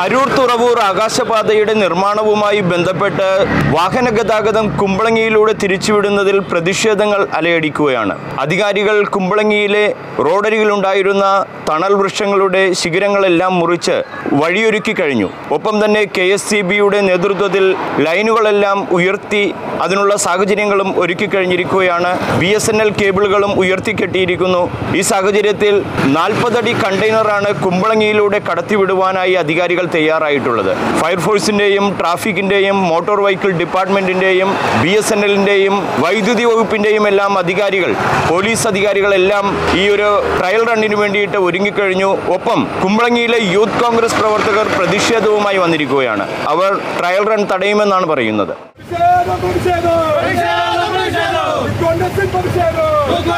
അരൂർ തുറവൂർ ആകാശപാതയുടെ നിർമ്മാണവുമായി ബന്ധപ്പെട്ട് വാഹന ഗതാഗതം കുമ്പളങ്ങിയിലൂടെ തിരിച്ചുവിടുന്നതിൽ പ്രതിഷേധങ്ങൾ അലയടിക്കുകയാണ് അധികാരികൾ കുമ്പളങ്ങിയിലെ റോഡരികിലുണ്ടായിരുന്ന തണൽ വൃക്ഷങ്ങളുടെ ശിഖരങ്ങളെല്ലാം മുറിച്ച് വഴിയൊരുക്കി കഴിഞ്ഞു ഒപ്പം തന്നെ കെ എസ് സി ബിയുടെ നേതൃത്വത്തിൽ ലൈനുകളെല്ലാം ഉയർത്തി അതിനുള്ള സാഹചര്യങ്ങളും ഒരുക്കി കഴിഞ്ഞിരിക്കുകയാണ് ബി എസ് എൻ എൽ കേബിളുകളും ഉയർത്തിക്കെട്ടിയിരിക്കുന്നു ഈ സാഹചര്യത്തിൽ നാൽപ്പതടി കണ്ടെയ്നറാണ് കുമ്പളങ്ങിയിലൂടെ കടത്തിവിടുവാനായി അധികാരികൾ തയ്യാറായിട്ടുള്ളത് ഫയർഫോഴ്സിൻ്റെയും ട്രാഫിക്കിൻ്റെയും മോട്ടോർ വെഹിക്കിൾ ഡിപ്പാർട്ട്മെൻറ്റിൻ്റെയും ബി എസ് എൻ എല്ലിൻ്റെയും വൈദ്യുതി വകുപ്പിൻ്റെയും എല്ലാം അധികാരികൾ പോലീസ് അധികാരികളെല്ലാം ഈ ഒരു ട്രയൽ റണ്ണിന് വേണ്ടിയിട്ട് ഒരുങ്ങിക്കഴിഞ്ഞു ഒപ്പം കുമ്പളങ്ങിയിലെ യൂത്ത് കോൺഗ്രസ് പ്രവർത്തകർ പ്രതിഷേധവുമായി വന്നിരിക്കുകയാണ് അവർ ട്രയൽ റൺ തടയുമെന്നാണ് പറയുന്നത് പ്രതിഷേധം പ്രതിഷേധം കോൺഗ്രസിൽ പ്രതിഷേധം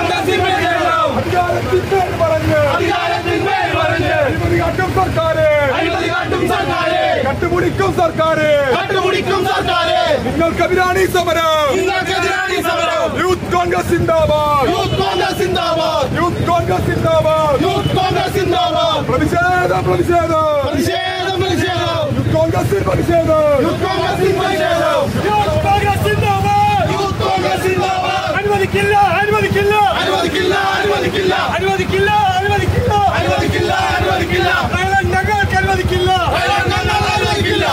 അധികാരത്തിൽ പേര് പറഞ്ഞ് അഴിമതി കാട്ടും സർക്കാര് കട്ടുപിടിക്കും സർക്കാര് നിങ്ങൾക്കെതിരാണ് ഈ സമരം യൂത്ത് കോൺഗ്രസ് സിന്ദാബാദ് യൂത്ത് കോൺഗ്രസ് സിന്ദാബാദ് പ്രതിഷേധം പ്രതിഷേധം യൂത്ത് കോൺഗ്രസിൽ പ്രതിഷേധം യൂത്ത് കോൺഗ്രസ് സിന്ദാബാദ് അനുവദിക്കില്ല അനുവദിക്കില്ല അനുവദിക്കില്ല അനുവദിക്കില്ല അനുവദിക്കില്ല അനുവദിക്കില്ല അനുവദിക്കില്ല അനുവദിക്കില്ല ഞങ്ങൾക്ക് അനുവദിക്കില്ല ഞങ്ങൾക്ക്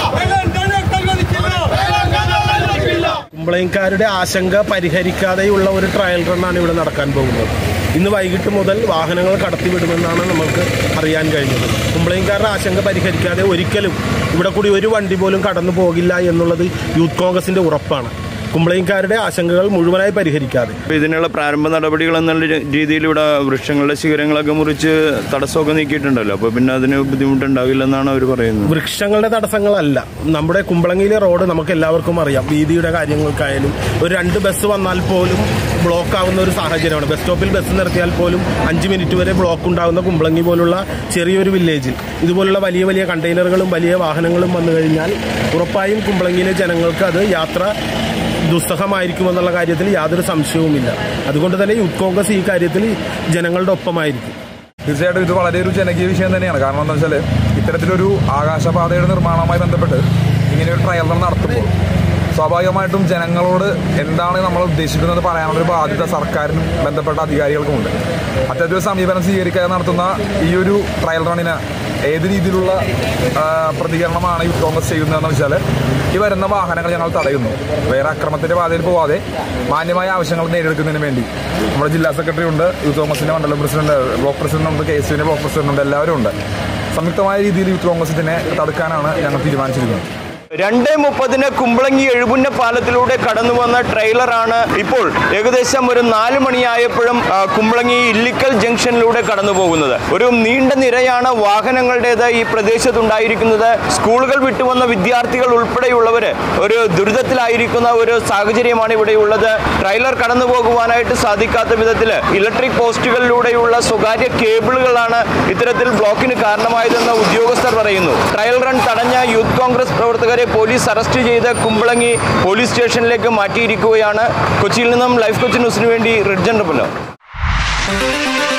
അനുവദിക്കില്ല കുമ്പളയംകാരുടെ ആശങ്ക പരിഹരിക്കാതെയുള്ള ഒരു ട്രയൽ റണ്ണാണ് ഇവിടെ നടക്കാൻ പോകുന്നത് ഇന്ന് വൈകിട്ട് മുതൽ വാഹനങ്ങൾ കടത്തിവിടുമെന്നാണ് നമുക്ക് അറിയാൻ കഴിഞ്ഞത് കുമ്പളയംകാരുടെ ആശങ്ക പരിഹരിക്കാതെ ഒരിക്കലും ഇവിടെ കൂടി ഒരു വണ്ടി പോലും കടന്നു പോകില്ല എന്നുള്ളത് യൂത്ത് കോൺഗ്രസിന്റെ ഉറപ്പാണ് കുമ്പളയംകാരുടെ ആശങ്കകൾ മുഴുവനായി പരിഹരിക്കാതെ അപ്പോൾ ഇതിനുള്ള പ്രാരംഭ നടപടികൾ എന്നുള്ള രീ- രീതിയിൽ ഇവിടെ വൃക്ഷങ്ങളുടെ ശിഖരങ്ങളൊക്കെ മുറിച്ച് തടസ്സമൊക്കെ നീക്കിയിട്ടുണ്ടല്ലോ അപ്പോൾ പിന്നെ അതിന് ബുദ്ധിമുട്ടുണ്ടാവില്ലെന്നാണ് അവർ പറയുന്നത് വൃക്ഷങ്ങളുടെ തടസ്സങ്ങളല്ല നമ്മുടെ കുമ്പളങ്ങിയിലെ റോഡ് നമുക്ക് എല്ലാവർക്കും അറിയാം വീതിയുടെ കാര്യങ്ങൾക്കായാലും ഒരു രണ്ട് ബസ് വന്നാൽ പോലും ബ്ലോക്ക് ആവുന്ന ഒരു സാഹചര്യമാണ് ബസ് സ്റ്റോപ്പിൽ ബസ് നിർത്തിയാൽ പോലും അഞ്ച് മിനിറ്റ് വരെ ബ്ലോക്ക് ഉണ്ടാകുന്ന കുമ്പളങ്ങി പോലുള്ള ചെറിയൊരു വില്ലേജിൽ ഇതുപോലുള്ള വലിയ വലിയ കണ്ടെയ്നറുകളും വലിയ വാഹനങ്ങളും വന്നു കഴിഞ്ഞാൽ ഉറപ്പായും കുമ്പളങ്ങിയിലെ ജനങ്ങൾക്ക് അത് യാത്ര ദുസ്സഹമായിരിക്കുമെന്നുള്ള കാര്യത്തിൽ യാതൊരു സംശയവുമില്ല അതുകൊണ്ട് തന്നെ യൂത്ത് കോൺഗ്രസ് ഈ കാര്യത്തിൽ ജനങ്ങളുടെ ഒപ്പമായിരിക്കും തീർച്ചയായിട്ടും ഇത് വളരെ ഒരു ജനകീയ വിഷയം തന്നെയാണ് കാരണം എന്താ വെച്ചാൽ ഇത്തരത്തിലൊരു ആകാശപാതയുടെ നിർമ്മാണവുമായി ബന്ധപ്പെട്ട് ഇങ്ങനെ ഒരു ട്രയൽ റൺ നടത്തുമ്പോൾ സ്വാഭാവികമായിട്ടും ജനങ്ങളോട് എന്താണ് നമ്മൾ ഉദ്ദേശിക്കുന്നത് പറയാനുള്ള ഒരു ബാധ്യത സർക്കാരിനും ബന്ധപ്പെട്ട അധികാരികൾക്കുമുണ്ട് അത്തരത്തിലൊരു സമീപനം സ്വീകരിക്കാതെ നടത്തുന്ന ഈ ഒരു ട്രയൽ റണ്ണിന് ഏത് രീതിയിലുള്ള ആ, പ്രതികരണമാണ് യൂത്ത് കോൺഗ്രസ് ചെയ്യുന്നതെന്ന് വെച്ചാൽ ഈ വരുന്ന വാഹനങ്ങൾ ഞങ്ങൾ തടയുന്നു വേറെ അക്രമത്തിന്റെ പാതയിൽ പോവാതെ മാന്യമായ ആവശ്യങ്ങൾ നേടിയെടുക്കുന്നതിന് വേണ്ടി നമ്മുടെ ജില്ലാ സെക്രട്ടറി ഉണ്ട് യൂത്ത് കോൺഗ്രസിന്റെ മണ്ഡലം പ്രസിഡന്റ് ബ്ലോക്ക് പ്രസിഡന്റ് ഉണ്ട് കെ എസ് യുവിന്റെ ബ്ലോക്ക് പ്രസിഡന്റ് ഉണ്ട് എല്ലാവരും ഉണ്ട് സംയുക്തമായ രീതിയിൽ യൂത്ത് കോൺഗ്രസ് ഇതിനെ തടുക്കാനാണ് ഞങ്ങൾ തീരുമാനിച്ചിരിക്കുന്നത് രണ്ട് മുപ്പതിന് കുമ്പളങ്ങി എഴുപുന്ന പാലത്തിലൂടെ കടന്നു വന്ന ട്രെയിലറാണ് ഇപ്പോൾ ഏകദേശം ഒരു നാല് മണിയായപ്പോഴും ആ, കുമ്പളങ്ങി ഇല്ലിക്കൽ ജംഗ്ഷനിലൂടെ കടന്നു പോകുന്നത് ഒരു നീണ്ട നിരയാണ് വാഹനങ്ങളുടേത് ഈ പ്രദേശത്തുണ്ടായിരിക്കുന്നത് സ്കൂളുകൾ വിട്ടുവന്ന വിദ്യാർത്ഥികൾ ഉൾപ്പെടെയുള്ളവർ ഒരു ദുരിതത്തിലായിരിക്കുന്ന ഒരു സാഹചര്യമാണ് ഇവിടെയുള്ളത് ട്രെയിലർ കടന്നു പോകുവാനായിട്ട് സാധിക്കാത്ത വിധത്തിൽ ഇലക്ട്രിക് പോസ്റ്റുകളിലൂടെയുള്ള സ്വകാര്യ കേബിളുകളാണ് ഇത്തരത്തിൽ ബ്ലോക്കിന് കാരണമായതെന്ന് ഉദ്യോഗസ്ഥർ പറയുന്നു ട്രയൽ റൺ തടഞ്ഞ യൂത്ത് കോൺഗ്രസ് പ്രവർത്തകരെ പോലീസ് അറസ്റ്റ് ചെയ്ത് കുമ്പളങ്ങി പോലീസ് സ്റ്റേഷനിലേക്ക് മാറ്റിയിരിക്കുകയാണ് കൊച്ചിയിൽ നിന്നും ലൈഫ് കൊച്ചി ന്യൂസിന് വേണ്ടി റിഡ്ജൻ റബുലോ